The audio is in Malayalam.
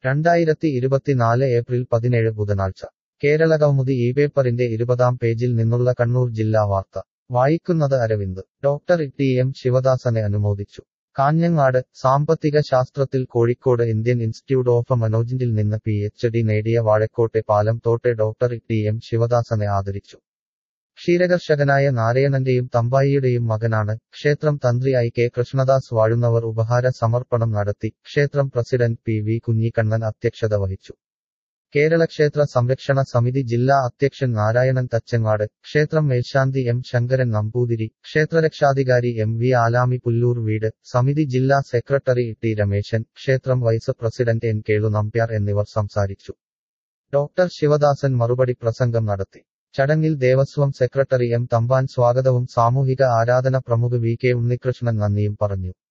രണ്ടായിരത്തി ഇരുപത്തിനാല് ഏപ്രിൽ പതിനേഴ് ബുധനാഴ്ച കേരളകൗമുദി ഈ പേപ്പറിന്റെ ഇരുപതാം പേജിൽ നിന്നുള്ള കണ്ണൂർ ജില്ലാ വാർത്ത വായിക്കുന്നത് അരവിന്ദ് ഡോക്ടർ ടി എം ശിവദാസനെ അനുമോദിച്ചു കാഞ്ഞങ്ങാട് സാമ്പത്തിക ശാസ്ത്രത്തിൽ കോഴിക്കോട് ഇന്ത്യൻ ഇൻസ്റ്റിറ്റ്യൂട്ട് ഓഫ് മനോജിൻഡിൽ നിന്ന് പി എച്ച് ഡി നേടിയ വാഴക്കോട്ടെ പാലം തോട്ടെ ഡോക്ടർ ടി എം ശിവദാസനെ ആദരിച്ചു ക്ഷീരകർഷകനായ നാരായണന്റെയും തമ്പായിയുടെയും മകനാണ് ക്ഷേത്രം തന്ത്രി ഐ കെ കൃഷ്ണദാസ് വാഴുന്നവർ ഉപഹാര സമർപ്പണം നടത്തി ക്ഷേത്രം പ്രസിഡന്റ് പി വി കുഞ്ഞിക്കണ്ണൻ അധ്യക്ഷത വഹിച്ചു കേരള ക്ഷേത്ര സംരക്ഷണ സമിതി ജില്ലാ അധ്യക്ഷൻ നാരായണൻ തച്ചങ്ങാട് ക്ഷേത്രം മേൽശാന്തി എം ശങ്കരൻ നമ്പൂതിരി ക്ഷേത്രരക്ഷാധികാരി എം വി ആലാമി പുല്ലൂർ വീട് സമിതി ജില്ലാ സെക്രട്ടറി ടി രമേശൻ ക്ഷേത്രം vice president N Kelu Nambiar എന്നിവർ സംസാരിച്ചു ഡോക്ടർ ശിവദാസൻ മറുപടി പ്രസംഗം നടത്തി ചടങ്ങിൽ ദേവസ്വം സെക്രട്ടറി എം തമ്പാൻ സ്വാഗതവും സാമൂഹിക ആരാധന പ്രമുഖ വി കെ ഉണ്ണികൃഷ്ണൻ നന്ദിയും പറഞ്ഞു